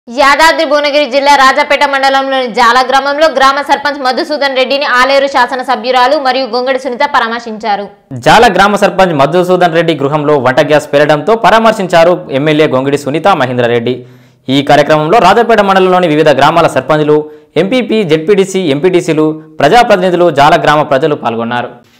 యాదాద్రి భువనగిరి జిల్లా రాజాపేట మండలంలోని జాల గ్రామంలో గ్రామ సర్పంచ్ మధుసూదన్ రెడ్డిని ఆలేరు శాసన సభ్యురాలు మరియు గొంగడి సునీత పరామర్శించారు జాల గ్రామ సర్పంచ్ మధుసూదన్ రెడ్డి గృహంలో వంట గ్యాస్ పేలడంతో పరామర్శించారు ఎమ్మెల్యే గొంగిడి సునీత మహేంద్రారెడ్డి ఈ కార్యక్రమంలో రాజాపేట మండలంలోని వివిధ గ్రామాల సర్పంచులు ఎంపీపీ జెడ్పీటీసీ ఎంపీటీసీలు ప్రజాప్రతినిధులు జాల గ్రామ ప్రజలు పాల్గొన్నారు